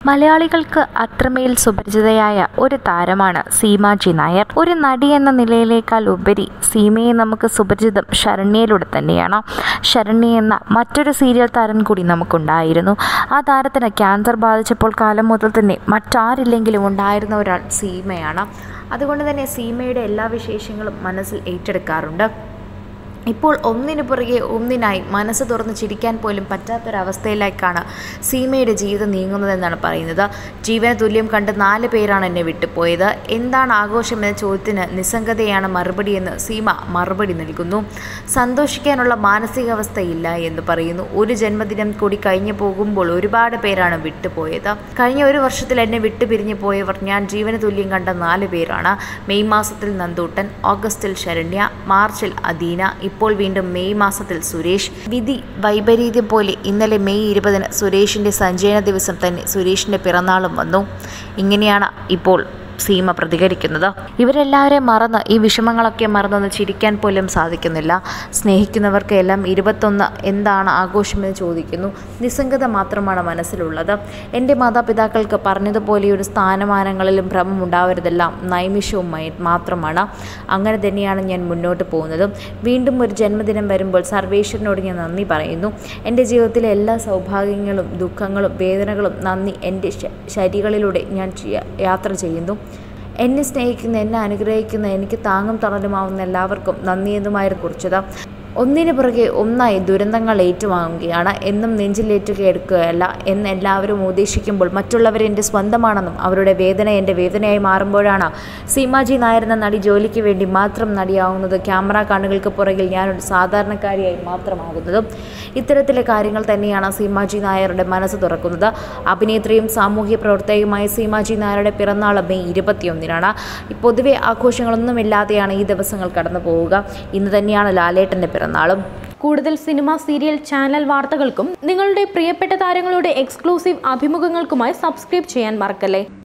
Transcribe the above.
മലയാളികൾക്ക് അത്രമേൽ സുപരിചിതയായ ഒരു താരമാണ് സീമാജി നായർ ഒരു നടി എന്ന നിലയിലേക്കാൾ ഉപരി സീമയെ നമുക്ക് സുപരിചിതം ശരണ്യയിലൂടെ തന്നെയാണ് ശരണ്യ എന്ന മറ്റൊരു സീരിയൽ താരം കൂടി നമുക്കുണ്ടായിരുന്നു ആ താരത്തിന് ക്യാൻസർ ബാധിച്ചപ്പോൾ കാലം മുതൽ തന്നെ മറ്റാരില്ലെങ്കിലും ഉണ്ടായിരുന്ന ഒരാൾ സീമയാണ് അതുകൊണ്ട് തന്നെ സീമയുടെ എല്ലാ വിശേഷങ്ങളും മനസ്സിൽ ഏറ്റെടുക്കാറുണ്ട് ഇപ്പോൾ ഒന്നിനു പുറകെ ഒന്നിനായി മനസ്സ് തുറന്ന് ചിരിക്കാൻ പോലും പറ്റാത്തൊരവസ്ഥയിലേക്കാണ് സീമയുടെ ജീവിതം നീങ്ങുന്നതെന്നാണ് പറയുന്നത് ജീവന തുല്യം കണ്ട് നാല് പേരാണ് എന്നെ വിട്ടുപോയത് എന്താണ് ആഘോഷം എന്ന ചോദ്യത്തിന് നിസ്സംഗതയാണ് മറുപടിയെന്ന് സീമ മറുപടി നൽകുന്നു സന്തോഷിക്കാനുള്ള മാനസികാവസ്ഥയില്ല എന്ന് പറയുന്നു ഒരു ജന്മദിനം കൂടി കഴിഞ്ഞു പോകുമ്പോൾ ഒരുപാട് പേരാണ് വിട്ടുപോയത് കഴിഞ്ഞ ഒരു വർഷത്തിൽ എന്നെ വിട്ടുപിരിഞ്ഞു പോയവർ ഞാൻ ജീവന തുല്യം കണ്ട നാല് പേരാണ് മെയ് മാസത്തിൽ നന്ദൂട്ടൻ ഓഗസ്റ്റിൽ ശരണ്യ മാർച്ചിൽ അദീന ഇപ്പോൾ വീണ്ടും മെയ് മാസത്തിൽ സുരേഷ് വിധി വൈപരീത്യം പോലെ ഇന്നലെ മെയ് ഇരുപതിന് സുരേഷിൻ്റെ സഞ്ചയന ദിവസം തന്നെ സുരേഷിൻ്റെ പിറന്നാളും വന്നു ഇങ്ങനെയാണ് ഇപ്പോൾ സീമ പ്രതികരിക്കുന്നത് ഇവരെല്ലാവരെയും മറന്ന് ഈ വിഷമങ്ങളൊക്കെ മറന്നൊന്ന് ചിരിക്കാൻ പോലും സാധിക്കുന്നില്ല സ്നേഹിക്കുന്നവർക്ക് എല്ലാം ഇരുപത്തൊന്ന് എന്താണ് ആഘോഷമെന്ന് ചോദിക്കുന്നു നിസ്സംഗത മാത്രമാണ് മനസ്സിലുള്ളത് എൻ്റെ മാതാപിതാക്കൾക്ക് പറഞ്ഞതുപോലെ ഒരു സ്ഥാനമാനങ്ങളിലും ഭ്രമം ഉണ്ടാവരുതെല്ലാം നൈമിഷവും മാത്രമാണ് അങ്ങനെ തന്നെയാണ് ഞാൻ മുന്നോട്ട് പോകുന്നത് വീണ്ടും ഒരു ജന്മദിനം വരുമ്പോൾ സർവേശ്വരനോട് ഞാൻ നന്ദി പറയുന്നു എൻ്റെ ജീവിതത്തിലെ എല്ലാ സൗഭാഗ്യങ്ങളും ദുഃഖങ്ങളും വേദനകളും നന്ദി എൻ്റെ ശരികളിലൂടെ ഞാൻ യാത്ര ചെയ്യുന്നു എന്നെ സ്നേഹിക്കുന്ന എന്നെ അനുഗ്രഹിക്കുന്ന എനിക്ക് താങ്ങും തണലുമാവുന്ന എല്ലാവർക്കും നന്ദിയെന്നുമായിരുന്നു കുറിച്ചത് ഒന്നിനു പുറകെ ഒന്നായി ദുരന്തങ്ങൾ ഏറ്റുവാങ്ങുകയാണ് എന്നും നെഞ്ചിലേറ്റുക എടുക്കുകയല്ല എന്ന് എല്ലാവരും ഉദ്ദേശിക്കുമ്പോൾ മറ്റുള്ളവർ എൻ്റെ സ്വന്തമാണെന്നും അവരുടെ വേദന എൻ്റെ വേദനയായി മാറുമ്പോഴാണ് സീമാജി നായർ എന്ന നടി ജോലിക്ക് വേണ്ടി മാത്രം നടിയാവുന്നത് ക്യാമറ കണ്ണുകൾക്ക് പുറകിൽ ഞാനൊരു സാധാരണക്കാരിയായി മാത്രമാകുന്നതും ഇത്തരത്തിലെ കാര്യങ്ങൾ തന്നെയാണ് സീമാജി നായരുടെ മനസ്സ് തുറക്കുന്നത് അഭിനേത്രിയും സാമൂഹ്യ പ്രവർത്തകയുമായ സീമാജി നായരുടെ പിറന്നാൾ മെയ് ഇരുപത്തിയൊന്നിനാണ് പൊതുവെ ആഘോഷങ്ങളൊന്നുമില്ലാതെയാണ് ഈ ദിവസങ്ങൾ കടന്നു പോവുക ഇന്ന് തന്നെയാണ് ലാലേട്ടൻ്റെ പിറന്നാളും കൂടുതൽ സിനിമ സീരിയൽ ചാനൽ വാർത്തകൾക്കും നിങ്ങളുടെ പ്രിയപ്പെട്ട താരങ്ങളുടെ എക്സ്ക്ലൂസീവ് അഭിമുഖങ്ങൾക്കുമായി സബ്സ്ക്രൈബ് ചെയ്യാൻ മറക്കല്ലേ